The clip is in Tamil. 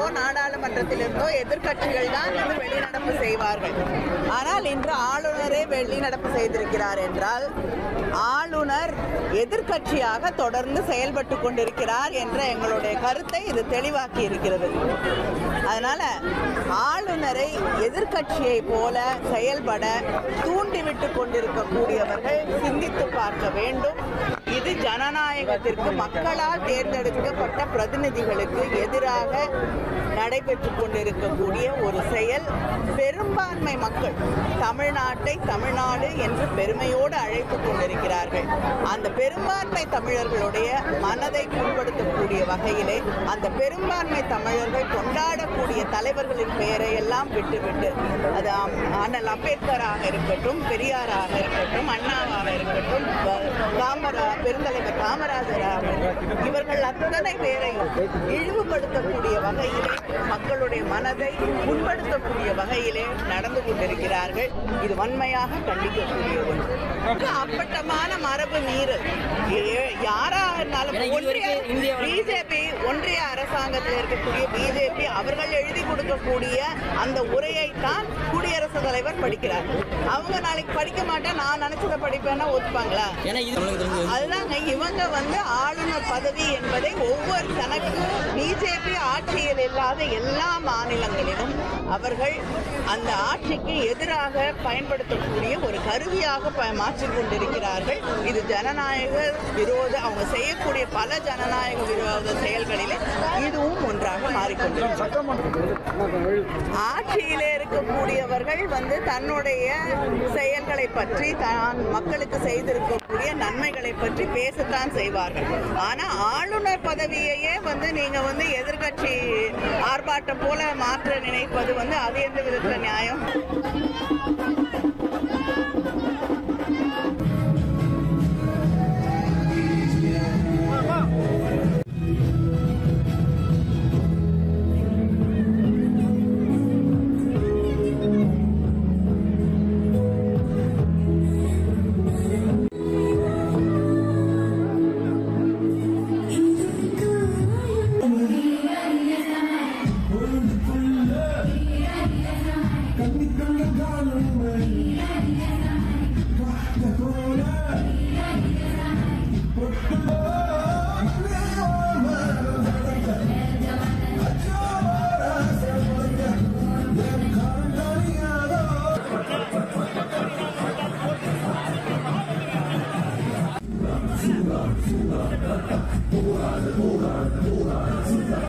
நாடாளுமன்றத்திலிருந்தோ எதிர்க்கட்சிகள் தான் வந்து வெளிநடப்பு செய்வார்கள் ஆனால் இன்று ஆளுநரே வெளிநடப்பு செய்திருக்கிறார் என்றால் ஆளுநர் எதிர்க்கட்சியாக தொடர்ந்து செயல்பட்டு கொண்டிருக்கிறார் என்ற எங்களுடைய கருத்தை இது தெளிவாக்கி இருக்கிறது அதனால ஆளுநரை எதிர்க்கட்சியை போல செயல்பட தூண்டிவிட்டு கொண்டிருக்கக்கூடியவர்கள் சிந்தித்து பார்க்க வேண்டும் இது ஜனநாயகத்திற்கு மக்களால் தேர்ந்தெடுக்கப்பட்ட பிரதிநிதிகளுக்கு எதிராக நடைபெற்று கொண்டிருக்கக்கூடிய ஒரு செயல் பெரும்பான்மை மக்கள் தமிழ்நாட்டை தமிழ்நாடு என்று பெருமையோடு அழைத்து கொண்டிருக்கிறார்கள் அந்த பெரும்பான்மை தமிழர்களுடைய மனதை புண்படுத்தக்கூடிய வகையிலே அந்த பெரும்பான்மை தமிழர்கள் கொண்டாடக்கூடிய தலைவர்களின் பெயரை எல்லாம் விட்டுவிட்டு அது அம்- அண்ணல் அம்பேத்கராக இருக்கட்டும் பெரியாராக இருக்கட்டும் அண்ணாவாக இருக்கட்டும் ப- காமரா பெருந்தலைவர் காமராஜராக இருக்கட்டும் இவர்கள் அத்தனை பேரையும் இழிவுபடுத்தக்கூடிய வகையிலே மக்களுடைய மனதை புண்படுத்தக்கூடிய வகையிலே நடந்து கொண்டிருக்கிறார்கள் இது வன்மையாக கண்டிக்கக்கூடிய ஒன்று இது அப்பட்டமான மரபு மீறல் ஏ- யாரா இருந்தாலும் ஏன்னா ஒன்றிய இதுவரைக்கும் இந்தியாவுல- பிஜேபி ஒன்றிய அரசாங்கத்தில் இருக்கக்கூடிய பிஜேபி அவர்கள் எழுதி கொடுக்கக்கூடிய அந்த உரையைத்தான் குடியரசுத் தலைவர் படிக்கிறார் அவங்க நாளைக்கு படிக்க மாட்டேன் நான் நினைச்சதை படிப்பேன்னா ஒத்துப்பாங்களா ஏன்னா இது தமிழகத்துல இருந்து அதுதாங்க இவங்க வந்து ஆளுநர் பதவி என்பதை ஒவ்வொரு தனக்கு பிஜேபி ஆட்சியில் இல்லாத எல்லா மாநிலங்களிலும் அவர்கள் அந்த ஆட்சிக்கு எதிராக பயன்படுத்தக்கூடிய ஒரு கருவியாக ப- மாற்றிக் கொண்டிருக்கிறார்கள் இது ஜனநாயக விரோத அவங்க செய்யக்கூடிய பல ஜனநாயக விரோத செயல்களிலே இதுவும் ஒன்றாக மாறிக்கொண்டிருக்கிறது ஆட்சியிலே இருக்கக்கூடியவர்கள் வந்து தன்னுடைய செயல்களை பற்றி தான் மக்களுக்கு செய்திருக்கக்கூடிய நன்மைகளை பற்றி பேசத்தான் செய்வார்கள் ஆனா ஆளுநர் பதவியையே வந்து நீங்க வந்து எதிர்க்கட்சி ஆர்ப்பாட்டம் போல மாற்ற நினைப்பது வந்து அது எந்த விதத்துல நியாயம்